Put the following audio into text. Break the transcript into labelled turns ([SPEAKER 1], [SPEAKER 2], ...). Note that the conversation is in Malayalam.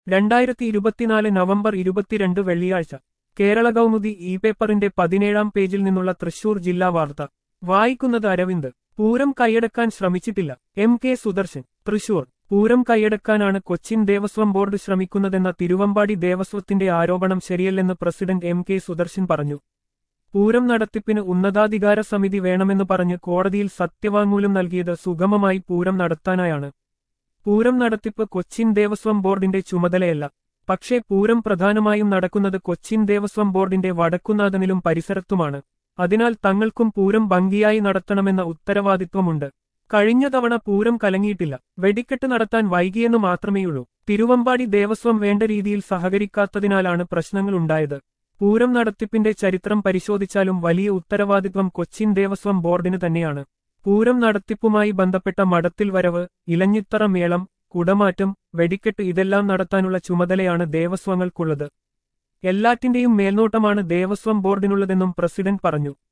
[SPEAKER 1] രണ്ടായിരത്തി ഇരുപത്തിനാല് നവംബർ ഇരുപത്തിരണ്ട് വെള്ളിയാഴ്ച കേരള കൗമുദി ഇ പേപ്പറിന്റെ പതിനേഴാം പേജിൽ നിന്നുള്ള തൃശൂർ ജില്ലാ വാർത്ത വായിക്കുന്നത് അരവിന്ദ് പൂരം കൈയടക്കാൻ ശ്രമിച്ചിട്ടില്ല എം കെ സുദർശൻ തൃശൂർ പൂരം കൈയടക്കാനാണ് കൊച്ചിൻ ദേവസ്വം ബോർഡ് ശ്രമിക്കുന്നതെന്ന തിരുവമ്പാടി ദേവസ്വത്തിന്റെ ആരോപണം ശരിയല്ലെന്ന് പ്രസിഡന്റ് എം കെ സുദർശൻ പറഞ്ഞു പൂരം നടത്തിപ്പിന് ഉന്നതാധികാര സമിതി വേണമെന്ന് പറഞ്ഞ് കോടതിയിൽ സത്യവാങ്മൂലം നൽകിയത് സുഗമമായി പൂരം നടത്താനായാണ് പൂരം നടത്തിപ്പ് കൊച്ചിൻ ദേവസ്വം ബോർഡിന്റെ ചുമതലയല്ല പക്ഷേ പൂരം പ്രധാനമായും നടക്കുന്നത് കൊച്ചിൻ ദേവസ്വം ബോർഡിന്റെ വടക്കുനാഥനിലും പരിസരത്തുമാണ് അതിനാൽ തങ്ങൾക്കും പൂരം ഭംഗിയായി നടത്തണമെന്ന ഉത്തരവാദിത്വമുണ്ട് കഴിഞ്ഞ തവണ പൂരം കലങ്ങിയിട്ടില്ല വെടിക്കെട്ട് നടത്താൻ വൈകിയെന്ന് മാത്രമേയുള്ളൂ തിരുവമ്പാടി ദേവസ്വം വേണ്ട രീതിയിൽ സഹകരിക്കാത്തതിനാലാണ് പ്രശ്നങ്ങളുണ്ടായത് പൂരം നടത്തിപ്പിന്റെ ചരിത്രം പരിശോധിച്ചാലും വലിയ ഉത്തരവാദിത്വം കൊച്ചിൻ ദേവസ്വം ബോർഡിന് തന്നെയാണ് പൂരം നടത്തിപ്പുമായി ബന്ധപ്പെട്ട മഠത്തിൽ വരവ് ഇലഞ്ഞിത്തറ മേളം കുടമാറ്റം വെടിക്കെട്ട് ഇതെല്ലാം നടത്താനുള്ള ചുമതലയാണ് ദേവസ്വങ്ങൾക്കുള്ളത് എല്ലാറ്റിന്റെയും മേൽനോട്ടമാണ് ദേവസ്വം ബോർഡിനുള്ളതെന്നും പ്രസിഡന്റ് പറഞ്ഞു